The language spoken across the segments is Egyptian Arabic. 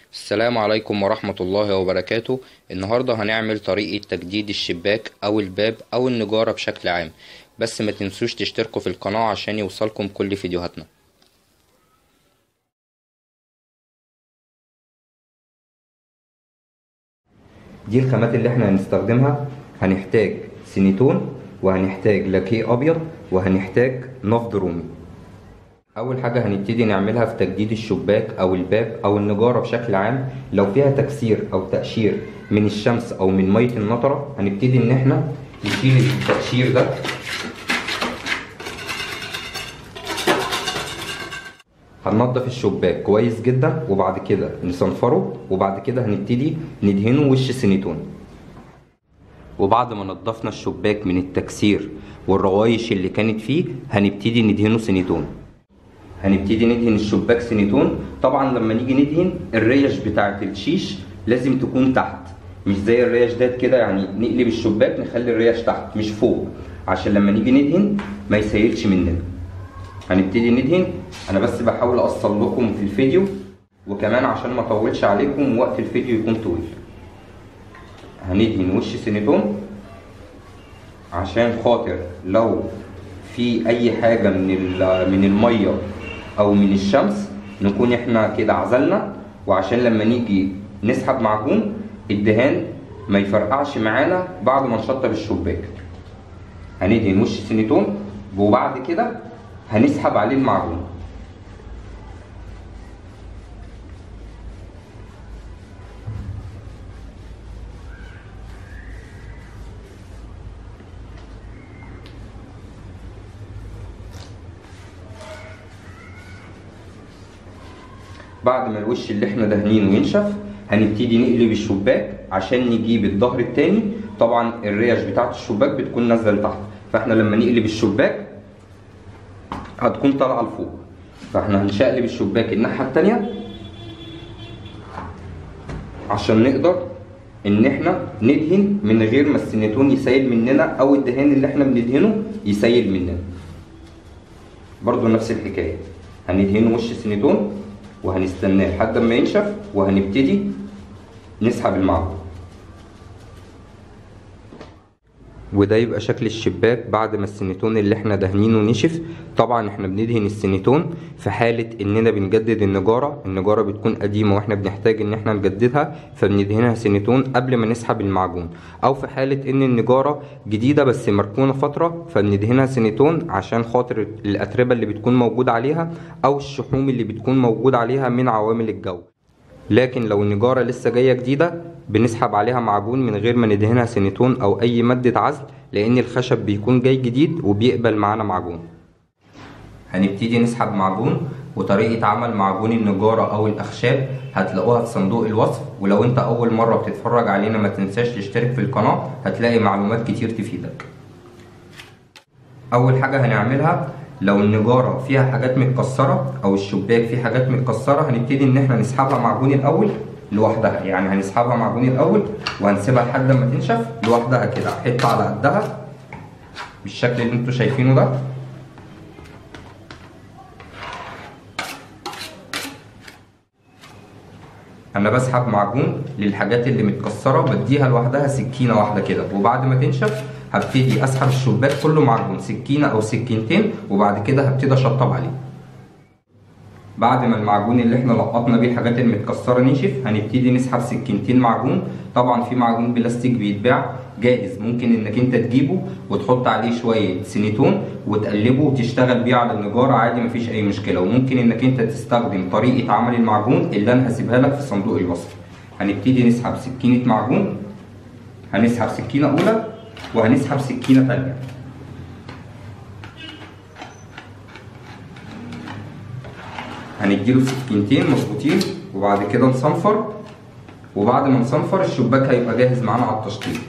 السلام عليكم ورحمة الله وبركاته النهاردة هنعمل طريقة تجديد الشباك أو الباب أو النجارة بشكل عام بس ما تنسوش تشتركوا في القناة عشان يوصلكم كل فيديوهاتنا دي الخامات اللي احنا هنستخدمها هنحتاج سينيتون وهنحتاج لاكيه ابيض وهنحتاج نفض رومي اول حاجه هنبتدي نعملها في تجديد الشباك او الباب او النجاره بشكل عام لو فيها تكسير او تقشير من الشمس او من ميه النطره هنبتدي ان احنا نشيل التقشير ده هننضف الشباك كويس جدا وبعد كده نصنفره وبعد كده هنبتدي ندهنه وش سينيتون وبعد ما نضفنا الشباك من التكسير والروايش اللي كانت فيه هنبتدي ندهنه سينيتون هنبتدي ندهن الشباك سينيتون طبعا لما نيجي ندهن الريش بتاعه الشيش لازم تكون تحت مش زي الريش ده كده يعني نقلب الشباك نخلي الريش تحت مش فوق عشان لما نيجي ندهن ما يسيلش مننا هنبتدي ندهن انا بس بحاول اوصل لكم في الفيديو وكمان عشان ما اطولش عليكم وقت الفيديو يكون طويل هندهن وش سينيتون عشان خاطر لو في اي حاجه من من الميه او من الشمس نكون احنا كده عزلنا وعشان لما نيجي نسحب معجون الدهان ما يفرقعش معانا بعد ما نشطب الشباك هندهن وش سينيتون وبعد كده هنسحب عليه المعجون بعد ما الوش اللي احنا دهنينه ينشف هنبتدي نقلب الشباك عشان نجيب الظهر التاني طبعا الريش بتاعت الشباك بتكون نازله لتحت فاحنا لما نقلب الشباك هتكون طالعه لفوق فاحنا هنشقلب الشباك الناحيه التانيه عشان نقدر ان احنا ندهن من غير ما السينيتون يسيل مننا او الدهان اللي احنا بندهنه يسيل مننا برضو نفس الحكايه هندهنه وش سينيتون وهنستناه لحد ما ينشف وهنبتدي نسحب المعجون وده يبقى شكل الشباك بعد ما السينيتون اللي احنا دهنينه نشف طبعا احنا بندهن السينيتون في حالة اننا بنجدد النجارة النجارة بتكون قديمة واحنا بنحتاج ان احنا نجددها فبندهنها سينيتون قبل ما نسحب المعجون او في حالة ان النجارة جديدة بس مركونة فترة فبندهنها سينيتون عشان خاطر الاتربة اللي بتكون موجود عليها او الشحوم اللي بتكون موجود عليها من عوامل الجو لكن لو النجارة لسه جاية جديدة بنسحب عليها معجون من غير ما ندهنها سينيتون او اي مادة عزل لان الخشب بيكون جاي جديد وبيقبل معانا معجون هنبتدي نسحب معجون وطريقة عمل معجون النجارة او الاخشاب هتلاقوها في صندوق الوصف ولو انت اول مرة بتتفرج علينا ما تنساش تشترك في القناة هتلاقي معلومات كتير تفيدك اول حاجة هنعملها لو النجارة فيها حاجات متكسرة او الشباك فيه حاجات متكسرة هنبتدي ان احنا نسحبها معجون الاول لوحدها يعني هنسحبها معجون الاول وهنسيبها لحد ما تنشف لوحدها كده حته على قدها بالشكل اللي انتوا شايفينه ده انا بسحب معجون للحاجات اللي متكسره بديها لوحدها سكينه واحده كده وبعد ما تنشف هبتدي اسحب الشباك كله معجون سكينه او سكينتين وبعد كده هبتدي اشطب عليه بعد ما المعجون اللي احنا لقطنا بيه الحاجات المتكسره نشف هنبتدي نسحب سكينتين معجون طبعا في معجون بلاستيك بيتباع جاهز ممكن انك انت تجيبه وتحط عليه شويه سينيتون وتقلبه وتشتغل بيه على النجاره عادي مفيش اي مشكله وممكن انك انت تستخدم طريقه عمل المعجون اللي انا هسيبها لك في صندوق الوصف هنبتدي نسحب سكينه معجون هنسحب سكينه اولى وهنسحب سكينه ثانيه هنديله سكينتين مظبوطين وبعد كده نصنفر وبعد ما نصنفر الشباك هيبقى جاهز معانا على التشطيب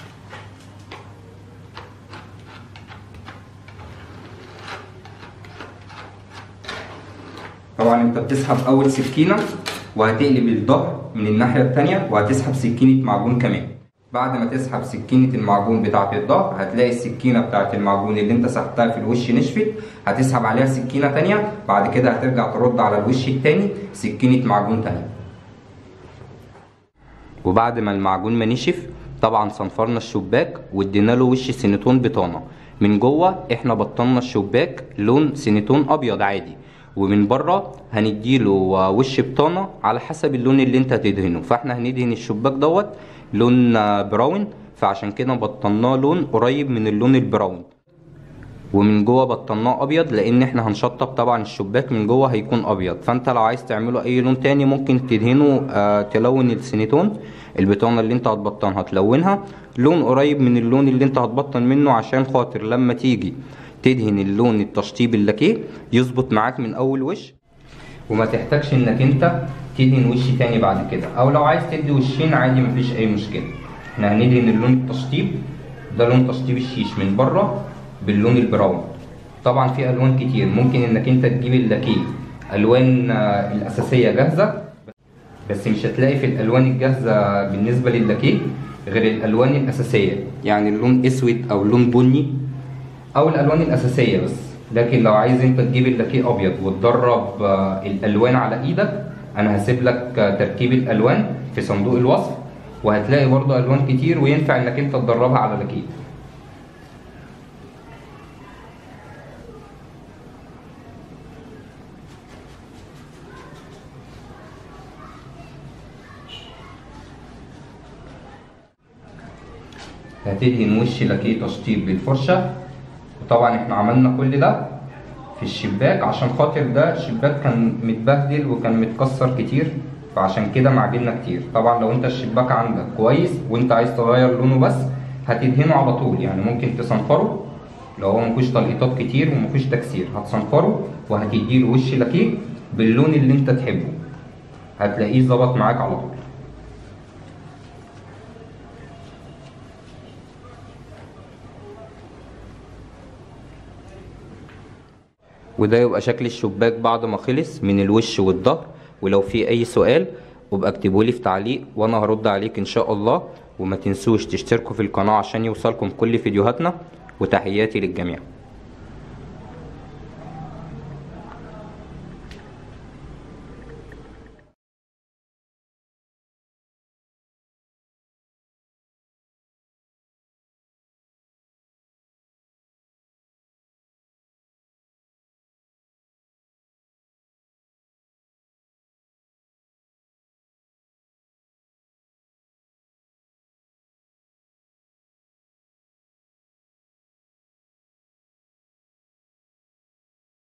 طبعا انت بتسحب اول سكينه وهتقلب الظهر من الناحيه التانية وهتسحب سكينه معجون كمان بعد ما تسحب سكينة المعجون بتاعة الظهر هتلاقي السكينة بتاعة المعجون اللي انت سحبتها في الوش نشفت هتسحب عليها سكينة تانية بعد كده هترجع ترد على الوش التاني سكينة معجون تانية وبعد ما المعجون ما نشف طبعا صنفرنا الشباك وادينا له وش سينيتون بطانه من جوه احنا بطلنا الشباك لون سينيتون ابيض عادي ومن بره هنديله وش بطانه على حسب اللون اللي انت هتدهنه فاحنا هندهن الشباك دوت لون براون فعشان كده بطلناه لون قريب من اللون البراون ومن جوه بطلناه ابيض لان احنا هنشطب طبعا الشباك من جوه هيكون ابيض فانت لو عايز تعمله اي لون تاني ممكن تدهنه آه تلون السينيتون البطانه اللي انت هتبطنها تلونها لون قريب من اللون اللي انت هتبطن منه عشان خاطر لما تيجي تدهن اللون التشطيب اللاكيه يظبط معاك من اول وش وما تحتاجش انك انت تدهن وش تاني بعد كده او لو عايز تدي وشين عادي مفيش اي مشكله احنا هندهن اللون التشطيب ده لون تشطيب الشيش من بره باللون البراون طبعا في الوان كتير ممكن انك انت تجيب اللاكيه الوان آه، الاساسيه جاهزه بس مش هتلاقي في الالوان الجاهزه بالنسبه للاكيه غير الالوان الاساسيه يعني اللون اسود او لون بني او الالوان الاساسيه بس لكن لو عايز انت تجيب اللاكيه ابيض وتدرب آه، الالوان على ايدك انا هسيب لك آه، تركيب الالوان في صندوق الوصف وهتلاقي برضه الوان كتير وينفع انك انت تدربها على لاكيه هتدهن وش لاكيه تشطيب بالفرشه وطبعا احنا عملنا كل ده في الشباك عشان خاطر ده الشباك كان متبهدل وكان متكسر كتير فعشان كده معجننا كتير طبعا لو انت الشباك عندك كويس وانت عايز تغير لونه بس هتدهنه على طول يعني ممكن تصنفره لو هو مفيهوش تلقيطات كتير ومفيهوش تكسير هتصنفره وهتديله وش لاكيه باللون اللي انت تحبه هتلاقيه ظبط معاك على طول وده يبقى شكل الشباك بعد ما خلص من الوش والظهر ولو في اي سؤال ابقى اكتبولي في تعليق وانا هرد عليك ان شاء الله وما تنسوش تشتركوا في القناة عشان يوصلكم كل فيديوهاتنا وتحياتي للجميع